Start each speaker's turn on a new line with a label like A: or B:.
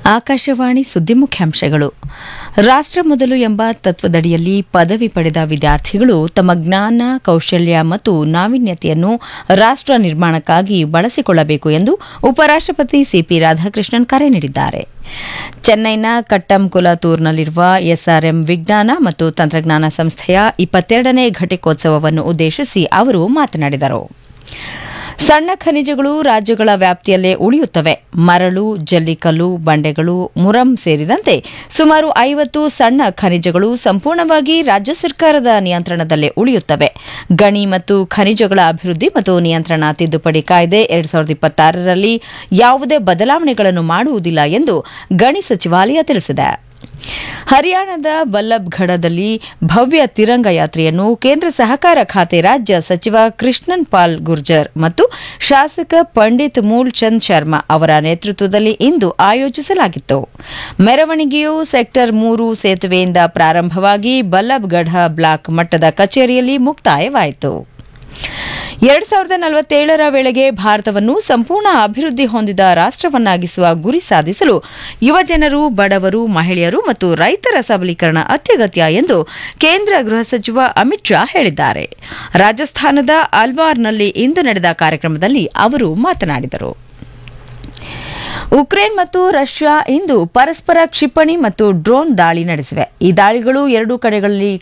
A: ಆಕಾಶವಾಣಿ ಸುದ್ದಿ ಮುಖ್ಯಾಂಶಗಳು ರಾಷ್ಟ್ರ ಮೊದಲು ಎಂಬ ತತ್ವದಡಿಯಲ್ಲಿ ಪದವಿ ಪಡೆದ ವಿದ್ಯಾರ್ಥಿಗಳು ತಮ್ಮ ಜ್ಞಾನ ಕೌಶಲ್ಯ ಮತ್ತು ನಾವೀನ್ಯತೆಯನ್ನು ರಾಷ್ಟ್ರ ನಿರ್ಮಾಣಕ್ಕಾಗಿ ಬಳಸಿಕೊಳ್ಳಬೇಕು ಎಂದು ಉಪರಾಷ್ಟಪತಿ ಸಿಪಿ ರಾಧಾಕೃಷ್ಣನ್ ಕರೆ ನೀಡಿದ್ದಾರೆ ಚೆನ್ನೈನ ಕಟ್ಟಂಕುಲತೂರ್ನಲ್ಲಿರುವ ಎಸ್ಆರ್ಎಂ ವಿಜ್ಞಾನ ಮತ್ತು ತಂತ್ರಜ್ಞಾನ ಸಂಸ್ಥೆಯ ಇಪ್ಪತ್ತೆರಡನೇ ಘಟಿಕೋತ್ಸವವನ್ನು ಉದ್ದೇಶಿಸಿ ಅವರು ಮಾತನಾಡಿದರು ಸಣ್ಣ ಖನಿಜಗಳು ರಾಜ್ಯಗಳ ವ್ಯಾಪ್ತಿಯಲ್ಲೇ ಉಳಿಯುತ್ತವೆ ಮರಳು ಜಲ್ಲಿಕಲ್ಲು ಬಂಡೆಗಳು ಮುರಂ ಸೇರಿದಂತೆ ಸುಮಾರು ಐವತ್ತು ಸಣ್ಣ ಖನಿಜಗಳು ಸಂಪೂರ್ಣವಾಗಿ ರಾಜ್ಯ ಸರ್ಕಾರದ ನಿಯಂತ್ರಣದಲ್ಲೇ ಉಳಿಯುತ್ತವೆ ಗಣಿ ಮತ್ತು ಖನಿಜಗಳ ಅಭಿವೃದ್ಧಿ ಮತ್ತು ನಿಯಂತ್ರಣ ತಿದ್ದುಪಡಿ ಕಾಯ್ದೆ ಎರಡ್ ಸಾವಿರದ ಇಪ್ಪತ್ತಾರರಲ್ಲಿ ಯಾವುದೇ ಬದಲಾವಣೆಗಳನ್ನು ಮಾಡುವುದಿಲ್ಲ ಎಂದು ಗಣಿ ಸಚಿವಾಲಯ ತಿಳಿಸಿದೆ ಹರಿಯಾಣದ ಬಲ್ಲಭ್ಗಢದಲ್ಲಿ ಭವ್ಯ ತಿರಂಗ ಯಾತ್ರೆಯನ್ನು ಕೇಂದ್ರ ಸಹಕಾರ ಖಾತೆ ರಾಜ್ಯ ಸಚಿವ ಕೃಷ್ಣನ್ ಪಾಲ್ ಗುರ್ಜರ್ ಮತ್ತು ಶಾಸಕ ಪಂಡಿತ್ ಮೂಲ್ಚಂದ್ ಶರ್ಮಾ ಅವರ ನೇತೃತ್ವದಲ್ಲಿ ಇಂದು ಆಯೋಜಿಸಲಾಗಿತ್ತು ಮೆರವಣಿಗೆಯು ಸೆಕ್ಟರ್ ಮೂರು ಸೇತುವೆಯಿಂದ ಪ್ರಾರಂಭವಾಗಿ ಬಲ್ಲಭ್ಗಢ ಬ್ಲಾಕ್ ಮಟ್ಟದ ಕಚೇರಿಯಲ್ಲಿ ಮುಕ್ತಾಯವಾಯಿತು ಎರಡ್ ಸಾವಿರದ ನಲವತ್ತೇಳರ ವೇಳೆಗೆ ಭಾರತವನ್ನು ಸಂಪೂರ್ಣ ಅಭಿವೃದ್ಧಿ ಹೊಂದಿದ ರಾಷ್ಟವನ್ನಾಗಿಸುವ ಗುರಿ ಸಾಧಿಸಲು ಯುವಜನರು ಬಡವರು ಮಹಿಳೆಯರು ಮತ್ತು ರೈತರ ಸಬಲೀಕರಣ ಅತ್ಯಗತ್ಯ ಎಂದು ಕೇಂದ್ರ ಗೃಹ ಸಚಿವ ಅಮಿತ್ ಶಾ ಹೇಳಿದ್ದಾರೆ ರಾಜಸ್ಥಾನದ ಅಲ್ವಾರ್ನಲ್ಲಿ ಇಂದು ನಡೆದ ಕಾರ್ಯಕ್ರಮದಲ್ಲಿ ಅವರು ಮಾತನಾಡಿದರು ಉಕ್ರೇನ್ ಮತ್ತು ರಷ್ಯಾ ಇಂದು ಪರಸ್ಪರ ಕ್ಷಿಪಣಿ ಮತ್ತು ಡ್ರೋನ್ ದಾಳಿ ನಡೆಸಿವೆ ಈ ದಾಳಿಗಳು ಎರಡೂ ಕಡೆಗಳಲ್ಲಿ